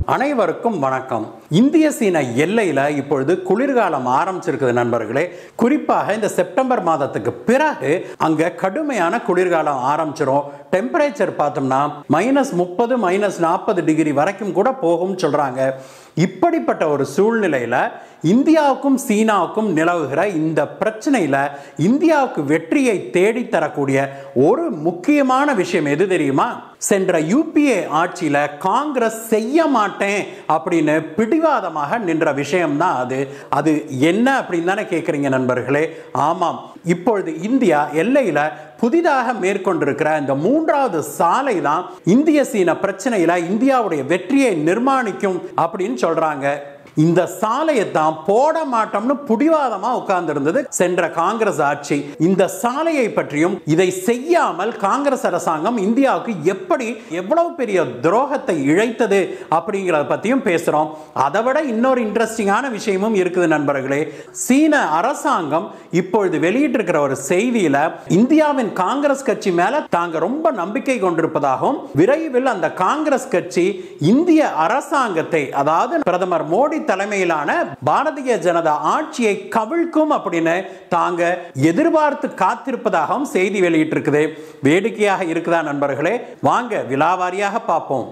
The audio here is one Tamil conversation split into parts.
அனைவருக்கும் வணக்கம் இந்திய சீன எல்லையில இப்பொழுது குளிர்காலம் ஆரம்பிச்சிருக்குது நண்பர்களே குறிப்பாக இந்த செப்டம்பர் மாதத்துக்கு பிறகு அங்க கடுமையான குளிர்காலம் ஆரம்பிச்சிரும் டெம்பரேச்சர் பார்த்தோம்னா மைனஸ் முப்பது மைனஸ் நாற்பது டிகிரி வரைக்கும் கூட போகும் சொல்றாங்க இப்படிப்பட்ட ஒரு சூழ்நிலையில இந்தியாவுக்கும் சீனாவுக்கும் நிலவுகிற இந்த பிரச்சனையில இந்தியாவுக்கு வெற்றியை தேடித் தரக்கூடிய ஒரு முக்கியமான விஷயம் எது தெரியுமா சென்ற யூபிஏ ஆட்சியில காங்கிரஸ் செய்ய மாட்டேன் அப்படின்னு பிடிவாதமாக நின்ற விஷயம்தான் அது அது என்ன அப்படின்னு தானே கேட்குறீங்க நண்பர்களே ஆமாம் இப்பொழுது இந்தியா எல்லையில புதிதாக மேற்கொண்டிருக்கிற இந்த மூன்றாவது சாலை தான் இந்திய சீன பிரச்சனையில இந்தியாவுடைய வெற்றியை நிர்மாணிக்கும் அப்படின்னு சொல்றாங்க இந்த சாலையை தான் போட மாட்டோம்னு புடிவாதமா உட்கார்ந்து இருந்தது சென்ற காங்கிரஸ் ஆட்சி இந்த சாலையை பற்றியும் இதை செய்யாமல் காங்கிரஸ் அரசாங்கம் இந்தியாவுக்கு எப்படி எவ்வளவு பெரிய துரோகத்தை இழைத்தது அப்படிங்கிறத பத்தியும் பேசுறோம் அதை விட இன்னொரு இன்ட்ரெஸ்டிங்கான விஷயமும் இருக்குது நண்பர்களே சீன அரசாங்கம் இப்பொழுது வெளியிட்டிருக்கிற ஒரு செய்தியில இந்தியாவின் காங்கிரஸ் கட்சி மேல தாங்க ரொம்ப நம்பிக்கை கொண்டிருப்பதாகவும் விரைவில் அந்த காங்கிரஸ் கட்சி இந்திய அரசாங்கத்தை அதாவது பிரதமர் மோடி தலைமையிலான பாரதிய ஜனதா ஆட்சியை கவிழ்க்கும் அப்படின்னு தாங்க எதிர்பார்த்து காத்திருப்பதாகவும் செய்தி வெளியிட்டிருக்குது வேடிக்கையாக இருக்குதா நண்பர்களே வாங்க விலாவாரியாக பார்ப்போம்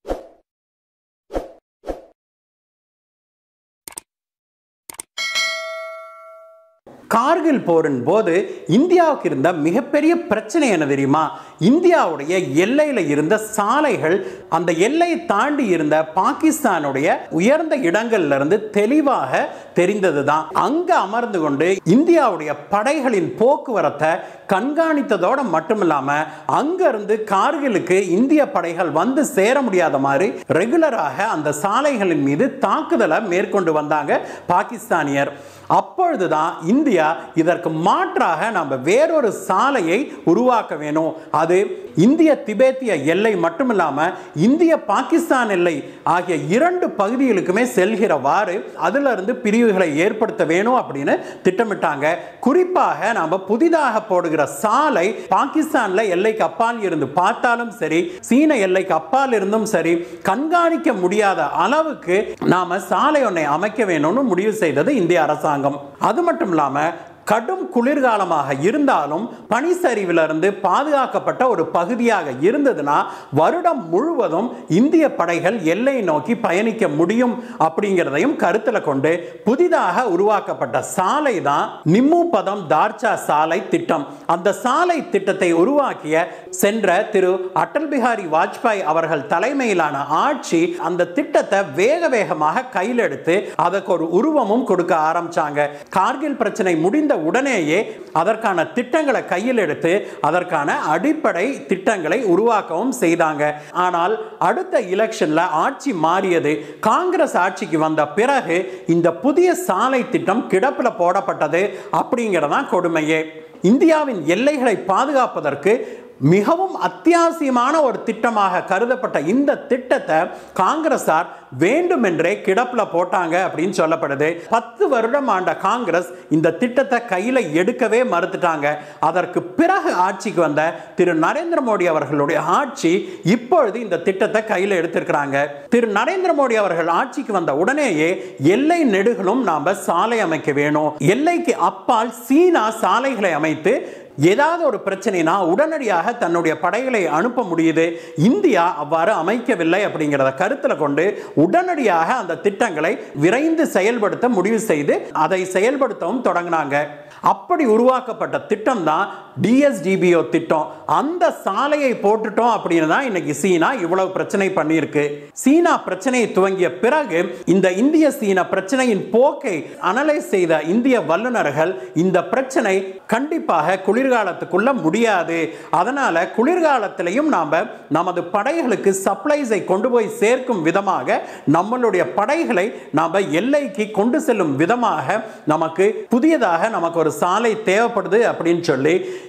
கார்கில் போரின் போது இந்தியாவுக்கு இருந்த மிகப்பெரிய பிரச்சனை என்ன தெரியுமா இந்தியாவுடைய எல்லையில் இருந்த சாலைகள் அந்த எல்லையை தாண்டி இருந்த பாகிஸ்தானுடைய உயர்ந்த இடங்கள்ல இருந்து தெளிவாக தெரிந்தது தான் அங்க அமர்ந்து கொண்டு இந்தியாவுடைய படைகளின் போக்குவரத்தை கண்காணித்ததோட மட்டுமில்லாம அங்க இருந்து கார்கிலுக்கு இந்திய படைகள் வந்து சேர முடியாத மாதிரி ரெகுலராக அந்த சாலைகளின் மீது தாக்குதலை மேற்கொண்டு வந்தாங்க பாகிஸ்தானியர் அப்பொழுதுதான் இந்தியா இதற்கு மாற்றாக நம்ம வேறொரு சாலையை உருவாக்க வேணும் அது இந்திய திபேத்திய எல்லை மட்டுமில்லாம இந்திய பாகிஸ்தான் எல்லை ஆகிய இரண்டு பகுதிகளுக்குமே செல்கிறவாறு அதுல இருந்து பிரிவுகளை ஏற்படுத்த வேணும் அப்படின்னு திட்டமிட்டாங்க குறிப்பாக நாம புதிதாக போடுகிற சாலை பாகிஸ்தான்ல எல்லைக்கு அப்பால் இருந்து பார்த்தாலும் சரி சீன எல்லைக்கு அப்பால் இருந்தும் சரி கண்காணிக்க முடியாத அளவுக்கு நாம சாலை ஒன்றை அமைக்க வேணும்னு முடிவு செய்தது இந்திய அரசாங்கம் அது மட்டும் இல்லாம கடும் குளிர்காலமாக இருந்தாலும் பனிச்சரிவிலிருந்து பாதுகாக்கப்பட்ட ஒரு பகுதியாக இருந்ததுன்னா வருடம் முழுவதும் இந்திய படைகள் எல்லை நோக்கி பயணிக்க முடியும் அப்படிங்கிறதையும் கருத்தில் கொண்டு புதிதாக உருவாக்கப்பட்ட சாலை தான் நிம்மு பதம் தார்ச்சா சாலை திட்டம் அந்த சாலை திட்டத்தை உருவாக்கிய சென்ற திரு அடல் பிஹாரி வாஜ்பாய் அவர்கள் தலைமையிலான ஆட்சி அந்த திட்டத்தை வேக வேகமாக கையில் எடுத்து அதற்கு ஒரு உருவமும் கொடுக்க ஆரம்பிச்சாங்க கார்கில் பிரச்சனை முடிந்த உடனேயே அதற்கான திட்டங்களை கையில் எடுத்து அதற்கான அடிப்படை திட்டங்களை உருவாக்கவும் செய்தாங்க ஆனால் அடுத்த எலெக்ஷன்ல ஆட்சி மாறியது காங்கிரஸ் ஆட்சிக்கு வந்த பிறகு இந்த புதிய சாலை திட்டம் கிடப்பில் போடப்பட்டது அப்படிங்கிறதான் கொடுமையே இந்தியாவின் எல்லைகளை பாதுகாப்பதற்கு மிகவும் அத்தியாவசியமான ஒரு திட்டமாக கருதப்பட்ட இந்த திட்டத்தை காங்கிரசார் வேண்டுமென்றே கிடப்பில் போட்டாங்க அப்படின்னு சொல்லப்படுது பத்து வருடம் ஆண்ட காங்கிரஸ் இந்த திட்டத்தை கையில் எடுக்கவே மறுத்துட்டாங்க அதற்கு பிறகு ஆட்சிக்கு வந்த திரு நரேந்திர மோடி அவர்களுடைய ஆட்சி இப்பொழுது இந்த திட்டத்தை கையில் எடுத்திருக்கிறாங்க திரு நரேந்திர மோடி அவர்கள் ஆட்சிக்கு வந்த உடனேயே எல்லை நெடுகளும் நாம சாலை அமைக்க வேணும் எல்லைக்கு அப்பால் சீனா சாலைகளை அமைத்து ஏதாவது ஒரு பிரச்சனைனா உடனடியாக தன்னுடைய படைகளை அனுப்ப முடியுது இந்தியா அவ்வாறு அமைக்கவில்லை அப்படிங்கிறத கருத்தில் கொண்டு உடனடியாக அந்த திட்டங்களை விரைந்து செயல்படுத்த முடிவு செய்து அதை செயல்படுத்தவும் தொடங்கினாங்க அப்படி உருவாக்கப்பட்ட திட்டம் தான் டிஎஸ்டிபிஓ திட்டம் அந்த சாலையை போட்டுட்டோம் அப்படின்னு தான் இன்னைக்கு சீனா இவ்வளவு பிரச்சனை பண்ணியிருக்கு சீனா பிரச்சனையை துவங்கிய பிறகு இந்த இந்திய சீன பிரச்சனையின் போக்கை அனலைஸ் செய்த இந்திய வல்லுநர்கள் இந்த பிரச்சனை கண்டிப்பாக குளிர்காலத்துக்குள்ள முடியாது அதனால குளிர்காலத்திலையும் நாம நமது படைகளுக்கு சப்ளைஸை கொண்டு போய் சேர்க்கும் விதமாக நம்மளுடைய படைகளை நாம எல்லைக்கு கொண்டு செல்லும் விதமாக நமக்கு புதியதாக நமக்கு ஒரு சாலை தேவைப்படுது அப்படின்னு சொல்லி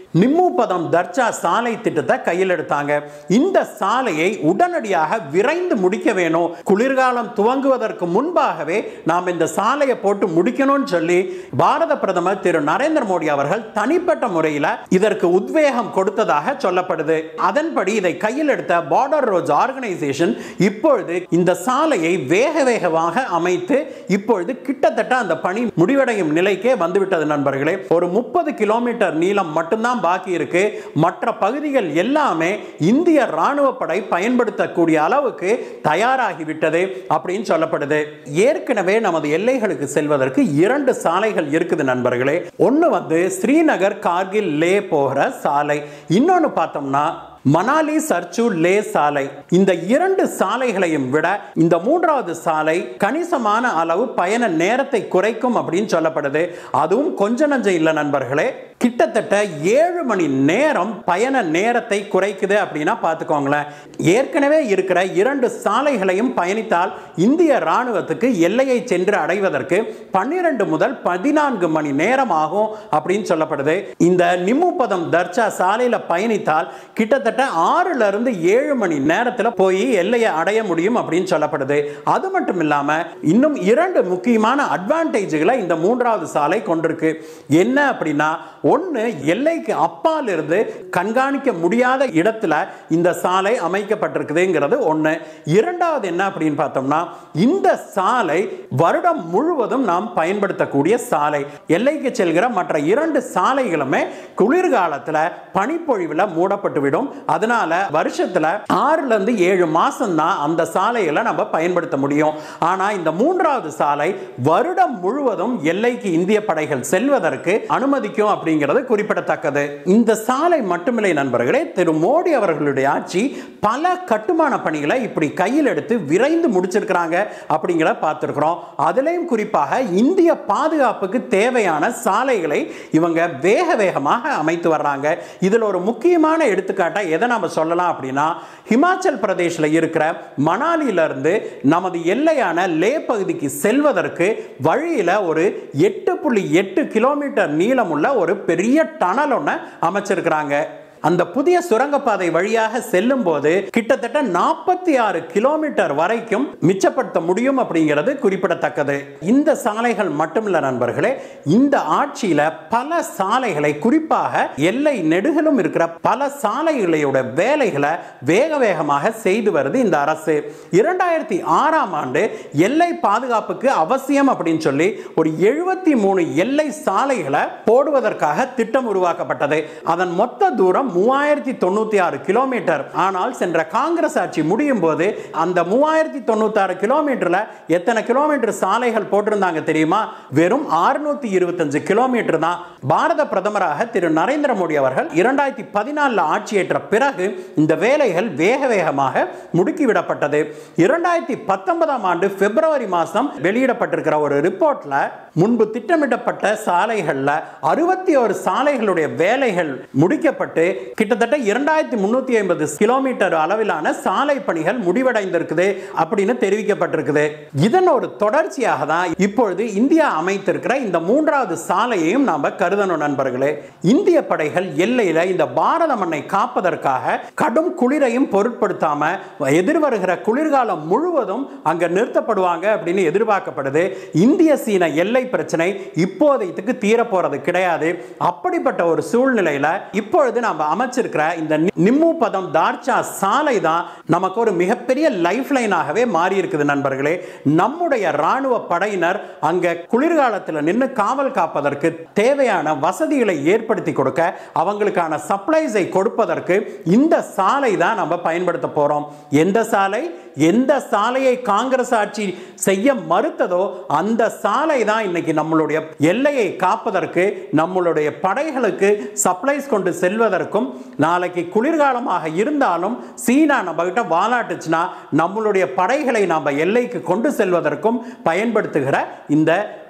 நிம்முபதம் தர்ச்சா சாலை திட்டத்தை கையில் எடுத்தாங்க இந்த சாலையை உடனடியாக விரைந்து முடிக்க வேணும் குளிர்காலம் துவங்குவதற்கு முன்பாகவே நாம் இந்த சாலையை போட்டு முடிக்கணும்னு சொல்லி பாரத பிரதமர் திரு நரேந்திர மோடி அவர்கள் தனிப்பட்ட முறையில் இதற்கு உத்வேகம் கொடுத்ததாக சொல்லப்படுது அதன்படி இதை கையில் எடுத்த பார்டர் ரோட்ஸ் ஆர்கனைசேஷன் இப்பொழுது இந்த சாலையை வேக வேகமாக அமைத்து இப்பொழுது கிட்டத்தட்ட அந்த பணி முடிவடையும் நிலைக்கே வந்துவிட்டது நண்பர்களே ஒரு முப்பது கிலோமீட்டர் நீளம் மட்டும்தான் பாக்கி இருக்கு மற்ற பகுதிகள் எல்லாமே இந்திய ராணுவ படை பயன்படுத்தக்கூடிய அளவுக்கு தயாராகிவிட்டது அப்படின்னு சொல்லப்படுது ஏற்கனவே நமது எல்லைகளுக்கு செல்வதற்கு இரண்டு சாலைகள் இருக்குது நண்பர்களே ஒன்று வந்து ஸ்ரீநகர் கார்கில் லே போகிற சாலை இன்னொன்று பார்த்தோம்னா மணாலி சர்ச்சு லே சாலை இந்த இரண்டு சாலைகளையும் விட இந்த மூன்றாவது சாலை கணிசமான அளவு பயண நேரத்தை குறைக்கும் அப்படின்னு சொல்லப்படுது அதுவும் கொஞ்ச நஞ்சம் இல்லை நண்பர்களே கிட்டத்தட்ட ஏழு மணி நேரம் பயண நேரத்தை குறைக்குது அப்படின்னா பார்த்துக்கோங்களேன் ஏற்கனவே இருக்கிற இரண்டு சாலைகளையும் பயணித்தால் இந்திய ராணுவத்துக்கு எல்லையை சென்று அடைவதற்கு பன்னிரண்டு முதல் பதினான்கு மணி நேரம் ஆகும் அப்படின்னு சொல்லப்படுது இந்த நிம்முப்பதம் தர்ச்சா சாலையில் பயணித்தால் கிட்டத்தட்ட ஆறுல இருந்து ஏழு மணி நேரத்தில் போய் எல்லையை அடைய முடியும் அப்படின்னு சொல்லப்படுது அது மட்டும் இல்லாம இன்னும் இரண்டு முக்கியமான அட்வான்டேஜ்களை இந்த மூன்றாவது சாலை கொண்டிருக்கு என்ன அப்படின்னா ஒன்று எல்லைக்கு அப்பால் இருந்து கண்காணிக்க முடியாத இடத்துல இந்த சாலை அமைக்கப்பட்டிருக்குதுங்கிறது ஒன்று இரண்டாவது என்ன அப்படின்னு பார்த்தோம்னா இந்த சாலை வருடம் முழுவதும் நாம் பயன்படுத்தக்கூடிய சாலை எல்லைக்கு செல்கிற மற்ற இரண்டு சாலைகளுமே குளிர்காலத்தில் பனிப்பொழிவில் மூடப்பட்டு விடும் அதனால வருஷத்துல ஆறுல இருந்து ஏழு மாசம் தான் அந்த சாலைகளை நம்ம பயன்படுத்த முடியும் ஆனா இந்த மூன்றாவது சாலை வருடம் முழுவதும் எல்லைக்கு இந்திய படைகள் செல்வதற்கு அனுமதிக்கும் அப்படிங்கிறது குறிப்பிடத்தக்கது இந்த சாலை மட்டுமில்லை நண்பர்களே திரு மோடி அவர்களுடைய ஆட்சி பல கட்டுமான பணிகளை இப்படி கையில் எடுத்து விரைந்து முடிச்சிருக்கிறாங்க அப்படிங்கிற பார்த்துருக்கிறோம் அதுலேயும் குறிப்பாக இந்திய பாதுகாப்புக்கு தேவையான சாலைகளை இவங்க வேக வேகமாக அமைத்து வர்றாங்க இதில் ஒரு முக்கியமான எடுத்துக்காட்டை எதை நம்ம சொல்லலாம் அப்படின்னா ஹிமாச்சல் பிரதேசில் இருக்கிற மணாலியிலிருந்து நமது எல்லையான லே பகுதிக்கு செல்வதற்கு வழியில் ஒரு எட்டு புள்ளி எட்டு கிலோமீட்டர் நீளமுள்ள ஒரு பெரிய டனல் ஒன்று அமைச்சிருக்கிறாங்க அந்த புதிய சுரங்கப்பாதை வழியாக செல்லும் போது கிட்டத்தட்ட நாற்பத்தி ஆறு கிலோமீட்டர் வரைக்கும் மிச்சப்படுத்த முடியும் அப்படிங்கிறது குறிப்பிடத்தக்கது இந்த சாலைகள் மட்டுமில்ல நண்பர்களே இந்த ஆட்சியில பல சாலைகளை குறிப்பாக எல்லை நெடுகிலும் இருக்கிற பல சாலைகளோட வேலைகளை வேக வேகமாக செய்து வருது இந்த அரசு இரண்டாயிரத்தி ஆறாம் ஆண்டு எல்லை பாதுகாப்புக்கு அவசியம் அப்படின்னு சொல்லி ஒரு எழுபத்தி மூணு எல்லை சாலைகளை போடுவதற்காக திட்டம் உருவாக்கப்பட்டது அதன் மொத்த தூரம் மூவாயிரத்தி தொண்ணூத்தி ஆறு கிலோமீட்டர் ஆனால் சென்ற காங்கிரஸ் ஆட்சி முடியும் போது அந்த மூவாயிரத்தி தொண்ணூத்தி ஆறு கிலோமீட்டர்ல எத்தனை கிலோமீட்டர் சாலைகள் போட்டிருந்தாங்க தெரியுமா வெறும் அறுநூத்தி இருபத்தஞ்சு கிலோமீட்டர் தான் பாரத பிரதமராக திரு நரேந்திர மோடி அவர்கள் இரண்டாயிரத்தி பதினாலில் ஆட்சியேற்ற பிறகு இந்த வேலைகள் வேக வேகமாக முடுக்கிவிடப்பட்டது இரண்டாயிரத்தி பத்தொன்பதாம் ஆண்டு பிப்ரவரி மாதம் வெளியிடப்பட்டிருக்கிற ஒரு ரிப்போர்ட்ல முன்பு திட்டமிடப்பட்ட சாலைகள்ல அறுபத்தி ஒரு சாலைகளுடைய வேலைகள் முடிக்கப்பட்டு கிட்டத்தட்ட இரண்டாயிரத்தி முன்னூத்தி ஐம்பது கிலோமீட்டர் அளவிலான சாலை பணிகள் முடிவடைந்திருக்குது அப்படின்னு தெரிவிக்கப்பட்டிருக்குது இதன் ஒரு தொடர்ச்சியாக தான் இப்பொழுது இந்தியா அமைத்திருக்கிற இந்த மூன்றாவது சாலையையும் நாம கருதணும் நண்பர்களே இந்திய படைகள் எல்லையில இந்த பாரத மண்ணை காப்பதற்காக கடும் குளிரையும் பொருட்படுத்தாம எதிர்வருகிற குளிர்காலம் முழுவதும் அங்க நிறுத்தப்படுவாங்க அப்படின்னு எதிர்பார்க்கப்படுது இந்திய சீன எல்லை பிரச்சனை இப்போதைக்கு தீர போறது கிடையாது அப்படிப்பட்ட ஒரு சூழ்நிலையில இப்பொழுது நாம் அமைச்சிருக்கிற இந்த நிம்மு பதம் தார்ச்சா சாலை தான் நமக்கு ஒரு மிகப்பெரிய லைஃப் லைனாகவே மாறி இருக்குது நண்பர்களே நம்முடைய ராணுவ படையினர் அங்க குளிர்காலத்தில் நின்று காவல் காப்பதற்கு தேவையான வசதிகளை ஏற்படுத்தி கொடுக்க அவங்களுக்கான சப்ளைஸை கொடுப்பதற்கு இந்த சாலை தான் நம்ம பயன்படுத்த போறோம் எந்த சாலை எந்த சாலையை காங்கிரஸ் ஆட்சி செய்ய மறுத்ததோ அந்த சாலை தான் இன்னைக்கு நம்மளுடைய எல்லையை காப்பதற்கு நம்மளுடைய படைகளுக்கு சப்ளைஸ் கொண்டு செல்வதற்கும் நாளைக்கு குளிர்காலமாக இருந்தாலும் சீனா நம்ம கிட்ட வாலாட்டுச்சுன்னா நம்மளுடைய படைகளை நாம் எல்லைக்கு கொண்டு செல்வதற்கும் பயன்படுத்துகிற இந்த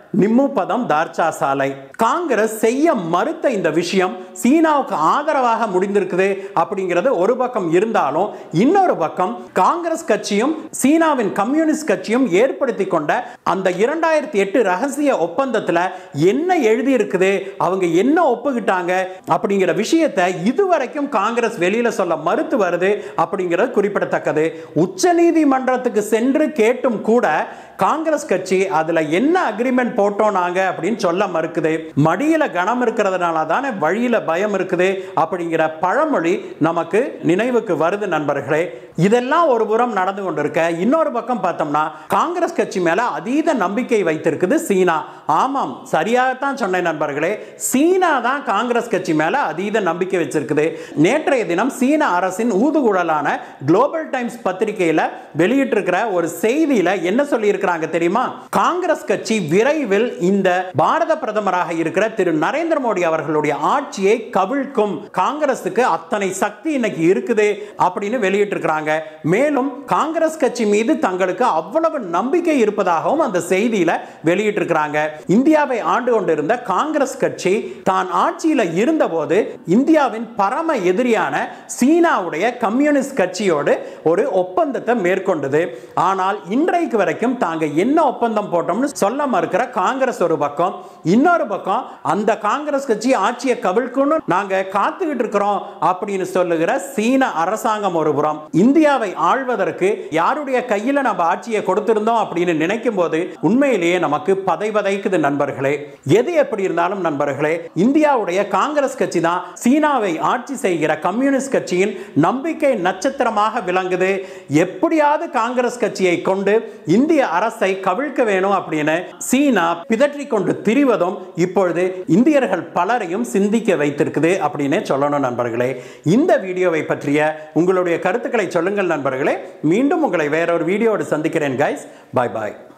நிம்மு பதம் தார்ச்சா சாலை காங்கிரஸ் செய்ய மறுத்த இந்த விஷயம் சீனாவுக்கு ஆதரவாக முடிந்திருக்குது அப்படிங்கிறது ஒரு பக்கம் இருந்தாலும் இன்னொரு பக்கம் காங்கிரஸ் கட்சியும் சீனாவின் கம்யூனிஸ்ட் கட்சியும் ஏற்படுத்தி கொண்ட அந்த இரண்டாயிரத்தி எட்டு ரகசிய ஒப்பந்தத்தில் என்ன எழுதி இருக்குது அவங்க என்ன ஒப்புக்கிட்டாங்க அப்படிங்கிற விஷயத்தை இதுவரைக்கும் காங்கிரஸ் வெளியில சொல்ல மறுத்து வருது அப்படிங்கிறது குறிப்பிடத்தக்கது உச்ச நீதிமன்றத்துக்கு சென்று கேட்டும் கூட காங்கிரஸ் கட்சி அதுல என்ன அக்ரிமெண்ட் போட்டோம் நாங்க அப்படின்னு சொல்ல மறுக்குது மடியில கனம் இருக்கிறதுனால தானே வழியில பயம் இருக்குது அப்படிங்கிற பழமொழி நமக்கு நினைவுக்கு வருது நண்பர்களே இதெல்லாம் ஒரு புறம் நடந்து கொண்டிருக்க இன்னொரு பக்கம் பார்த்தோம்னா காங்கிரஸ் கட்சி மேல அதீத நம்பிக்கை வைத்திருக்குது சீனா ஆமாம் சரியாகத்தான் சொன்னேன் நண்பர்களே சீனா தான் காங்கிரஸ் கட்சி மேல அதீத நம்பிக்கை வச்சிருக்குது நேற்றைய தினம் சீன அரசின் ஊதுகுழலான குளோபல் டைம்ஸ் பத்திரிகையில வெளியிட்டிருக்கிற ஒரு செய்தியில என்ன சொல்லி இருக்கிறாங்க தெரியுமா காங்கிரஸ் கட்சி விரைவில் இந்த பாரத பிரதமராக இருக்கிற திரு நரேந்திர மோடி அவர்களுடைய ஆட்சியை கவிழ்க்கும் காங்கிரசுக்கு அத்தனை சக்தி இன்னைக்கு இருக்குது அப்படின்னு வெளியிட்டிருக்கிறாங்க மேலும் காங்கிரஸ் கட்சி மீது தங்களுக்கு அவ்வளவு நம்பிக்கை இருப்பதாகவும் அந்த செய்தியில வெளியிட்டிருக்கிறாங்க இந்தியாவை ஆண்டு கொண்டிருந்த காங்கிரஸ் கட்சி தான் ஆட்சியில் இருந்தபோது இந்தியாவின் பரம எதிரியான சீனாவுடைய கம்யூனிஸ்ட் கட்சியோடு ஒரு ஒப்பந்தத்தை மேற்கொண்டது ஆனால் இன்றைக்கு வரைக்கும் தாங்க என்ன ஒப்பந்தம் போட்டோம்னு சொல்ல மறுக்கிற காங்கிரஸ் ஒரு பக்கம் இன்னொரு பக்கம் அந்த காங்கிரஸ் கட்சி ஆட்சியை கவிழ்க்கும்னு நாங்க காத்துக்கிட்டு இருக்கிறோம் அப்படின்னு சொல்லுகிற சீன அரசாங்கம் ஒரு புறம் இந்தியாவை ஆள்வதற்கு யாருடைய கையில நம்ம ஆட்சியை கொடுத்திருந்தோம் அப்படின்னு நினைக்கும் போது உண்மையிலேயே நமக்கு பதை பதைக்குது நண்பர்களே எது எப்படி இருந்தாலும் நண்பர்களே இந்தியாவுடைய காங்கிரஸ் கட்சி தான் சீனாவை ஆட்சி செய்கிற கம்யூனிஸ்ட் கட்சியின் நம்பிக்கை நட்சத்திரமாக விளங்குது எப்படியாவது காங்கிரஸ் கட்சியை கொண்டு இந்திய அரசை கவிழ்க்க வேணும் அப்படின்னு சீனா பிதற்றி கொண்டு திரிவதும் இப்பொழுது இந்தியர்கள் பலரையும் சிந்திக்க வைத்திருக்குது அப்படின்னு சொல்லணும் நண்பர்களே இந்த வீடியோவை பற்றிய உங்களுடைய கருத்துக்களை சொல்லுங்கள் நண்பர்களே மீண்டும் உங்களை வேறொரு வீடியோடு சந்திக்கிறேன் கைஸ் பாய் பாய்